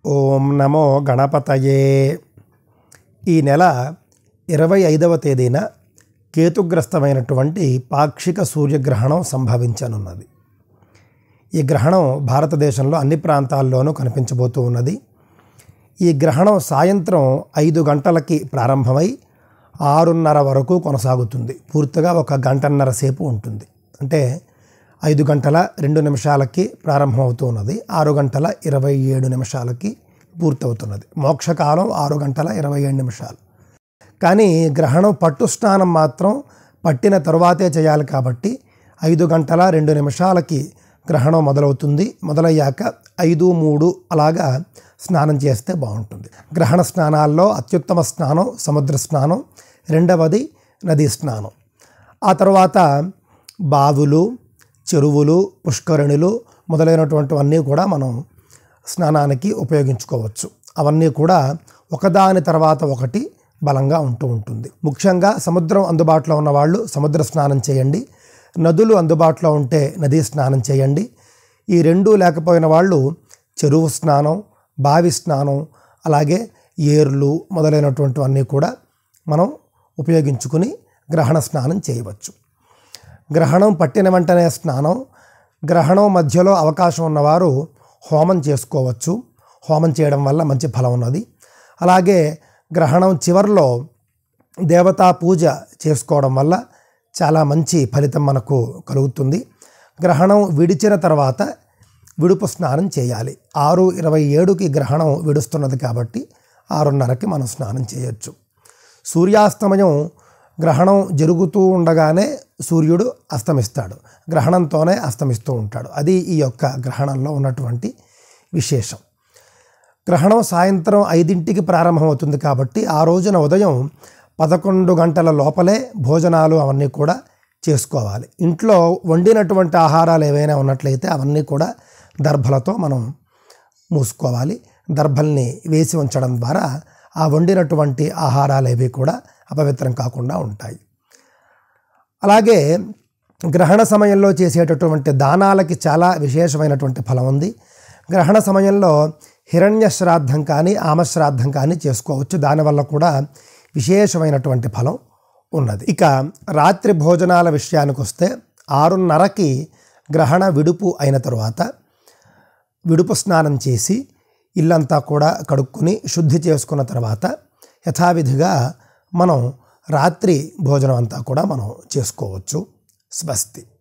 ఓం నమో గణపతయే ఈ నెల ఇరవై ఐదవ తేదీన కేతుగ్రస్తమైనటువంటి పాక్షిక సూర్యగ్రహణం సంభవించనున్నది ఈ గ్రహణం భారతదేశంలో అన్ని ప్రాంతాల్లోనూ కనిపించబోతూ ఉన్నది ఈ గ్రహణం సాయంత్రం ఐదు గంటలకి ప్రారంభమై ఆరున్నర వరకు కొనసాగుతుంది పూర్తిగా ఒక గంటన్నర సేపు ఉంటుంది అంటే ఐదు గంటల రెండు నిమిషాలకి ప్రారంభమవుతూ ఉన్నది ఆరు గంటల ఇరవై ఏడు నిమిషాలకి పూర్తవుతున్నది మోక్షకాలం ఆరు గంటల ఇరవై ఏడు నిమిషాలు కానీ గ్రహణం పట్టు స్నానం మాత్రం పట్టిన తరువాతే చేయాలి కాబట్టి ఐదు గంటల రెండు నిమిషాలకి గ్రహణం మొదలవుతుంది మొదలయ్యాక ఐదు మూడు అలాగా స్నానం చేస్తే బాగుంటుంది గ్రహణ స్నానాల్లో అత్యుత్తమ స్నానం సముద్ర స్నానం రెండవది నదీ స్నానం ఆ తర్వాత బావులు చెరువులు పుష్కరిణులు మొదలైనటువంటివన్నీ కూడా మనం స్నానానికి ఉపయోగించుకోవచ్చు అవన్నీ కూడా ఒకదాని తర్వాత ఒకటి బలంగా ఉంటూ ఉంటుంది ముఖ్యంగా సముద్రం అందుబాటులో ఉన్న వాళ్ళు సముద్ర స్నానం చేయండి నదులు అందుబాటులో ఉంటే నదీ స్నానం చేయండి ఈ రెండూ లేకపోయిన వాళ్ళు చెరువు స్నానం బావి స్నానం అలాగే ఏర్లు మొదలైనటువంటివన్నీ కూడా మనం ఉపయోగించుకుని గ్రహణ స్నానం చేయవచ్చు గ్రహణం పట్టిన వెంటనే స్నానం గ్రహణం మధ్యలో అవకాశం ఉన్నవారు హోమం చేసుకోవచ్చు హోమం చేయడం వల్ల మంచి ఫలం ఉన్నది అలాగే గ్రహణం చివరిలో దేవతా పూజ చేసుకోవడం వల్ల చాలా మంచి ఫలితం మనకు కలుగుతుంది గ్రహణం విడిచిన తర్వాత విడుపు స్నానం చేయాలి ఆరు ఇరవై ఏడుకి గ్రహణం విడుస్తున్నది కాబట్టి ఆరున్నరకి మనం స్నానం చేయొచ్చు సూర్యాస్తమయం గ్రహణం జరుగుతూ ఉండగానే సూర్యుడు అస్తమిస్తాడు గ్రహణంతోనే అస్తమిస్తూ ఉంటాడు అది ఈ యొక్క గ్రహణంలో ఉన్నటువంటి విశేషం గ్రహణం సాయంత్రం ఐదింటికి ప్రారంభమవుతుంది కాబట్టి ఆ రోజున ఉదయం పదకొండు గంటల లోపలే భోజనాలు అవన్నీ కూడా చేసుకోవాలి ఇంట్లో వండినటువంటి ఆహారాలు ఏవైనా ఉన్నట్లయితే అవన్నీ కూడా దర్భలతో మనం మూసుకోవాలి దర్భల్ని వేసి ఉంచడం ద్వారా ఆ వండినటువంటి ఆహారాలు ఏవి కూడా అపవిత్రం కాకుండా ఉంటాయి అలాగే గ్రహణ సమయంలో చేసేటటువంటి దానాలకి చాలా విశేషమైనటువంటి ఫలం ఉంది గ్రహణ సమయంలో హిరణ్య శ్రాద్ధం కానీ ఆమశ్రాద్ధం కానీ చేసుకోవచ్చు దానివల్ల కూడా విశేషమైనటువంటి ఫలం ఉన్నది ఇక రాత్రి భోజనాల విషయానికి వస్తే ఆరున్నరకి గ్రహణ విడుపు అయిన తరువాత విడుపు స్నానం చేసి ఇల్లంతా కూడా కడుక్కుని శుద్ధి చేసుకున్న తర్వాత యథావిధిగా మనం రాత్రి భోజనం అంతా కూడా మనం చేసుకోవచ్చు స్వస్తి